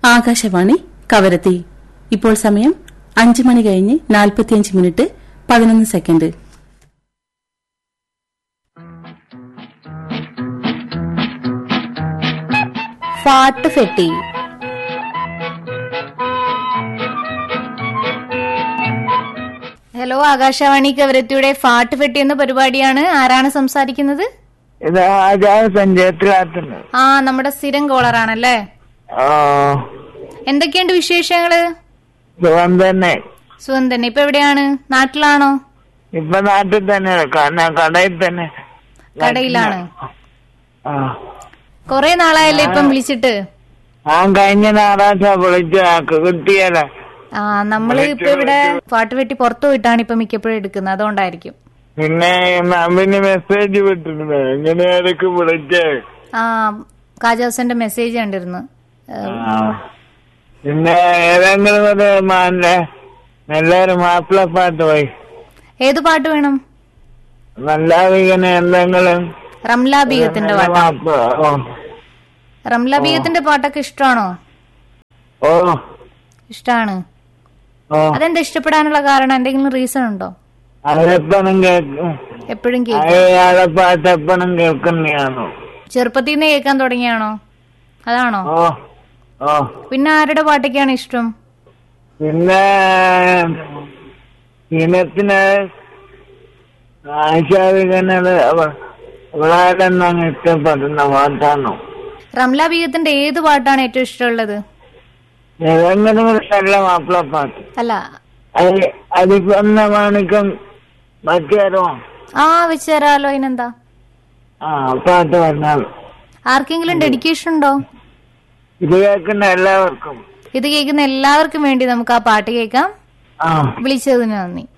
ആകാശവാണി കവരത്തി ഇപ്പോൾ സമയം അഞ്ച് മണി കഴിഞ്ഞ് നാൽപ്പത്തിയഞ്ച് മിനിറ്റ് പതിനൊന്ന് സെക്കൻഡ് ഫാട്ട് ഫെട്ടി ഹലോ ആകാശവാണി കവരത്തിയുടെ ഫാട്ട് ഫെട്ടി എന്ന പരിപാടിയാണ് ആരാണ് സംസാരിക്കുന്നത് ഇത് ആചാര പഞ്ചായത്തിലാത്തുന്നു ആ നമ്മുടെ സ്ഥിരം കോളറാണല്ലേ ഓ എന്തൊക്കെയുണ്ട് വിശേഷങ്ങള് സുഖം തന്നെ സുഖം തന്നെ ഇപ്പൊ എവിടെയാണ് നാട്ടിലാണോ ഇപ്പൊ നാട്ടിൽ തന്നെ കാരണം കടയിൽ തന്നെ കടയിലാണ് ആ കൊറേ നാളായല്ലേ ഇപ്പം വിളിച്ചിട്ട് ആ കഴിഞ്ഞ ഞായറാഴ്ച വിളിച്ചു ആക്ക് കിട്ടിയല്ല ആ നമ്മള് ഇപ്പൊ ഇവിടെ ഫാട്ട് വെട്ടി പുറത്തു പോയിട്ടാണ് ഇപ്പൊ മിക്കപ്പോഴും എടുക്കുന്നത് അതുകൊണ്ടായിരിക്കും പിന്നെ പിന്നെ മെസ്സേജ് വിട്ടിരുന്നു ഇങ്ങനെ ഇടയ്ക്ക് വിളിച്ചേ ആ കാജാസന്റെ മെസ്സേജ് കണ്ടിരുന്നു ഏ, ആ. പിന്നെ ഏതെങ്കിലും ഒരു മാന്റെ നല്ലൊരു മാപ്പിളപ്പാട്ട് പോയി ഏത് പാട്ട് വേണം നല്ല ഇങ്ങനെ എന്തെങ്കിലും റംല ബീഗത്തിന്റെ നല്ല പാട്ട് മാപ്പിള ഓ റംല ബീഗത്തിന്റെ പാട്ടൊക്കെ ഇഷ്ടമാണോ ഓ ഇഷ്ടാണ് ഓ അതെന്താ ഇഷ്ടപ്പെടാനുള്ള കാരണം എന്തെങ്കിലും റീസൺ ഉണ്ടോ അതെപ്പോഴും കേൾക്കും എപ്പോഴും കേൾക്കും അയാളെ പാട്ട് എപ്പോഴും കേൾക്കുന്നതാണോ ചെറുപ്പത്തിൽ നിന്ന് കേൾക്കാൻ തുടങ്ങിയാണോ അതാണോ ഓ ഓ പിന്നെ ആരുടെ പാട്ടൊക്കെയാണ് ഇഷ്ടം പിന്നെ ഇനത്തിന് ആശാവികനത് വളരെ അങ്ങ് ഇഷ്ടപ്പെടുന്ന പാട്ടാണോ റംല ബീഗത്തിന്റെ ഏത് പാട്ടാണ് ഏറ്റവും ഇഷ്ടമുള്ളത് ഏതെങ്കിലും ഒരു നല്ല മാപ്പിള പാട്ട് അല്ല അത് അതിപ്പൊന്ന മാണിക്കം മറ്റേരോ ആ വെച്ച് തരാലോ അതിനെന്താ ആ പാട്ട് പറഞ്ഞാൽ ആർക്കെങ്കിലും ഡെഡിക്കേഷൻ ഉണ്ടോ ഇത് കേൾക്കുന്ന എല്ലാവർക്കും ഇത് കേൾക്കുന്ന എല്ലാവർക്കും വേണ്ടി നമുക്ക് ആ പാട്ട് കേൾക്കാം ആ വിളിച്ചതിന് നന്ദി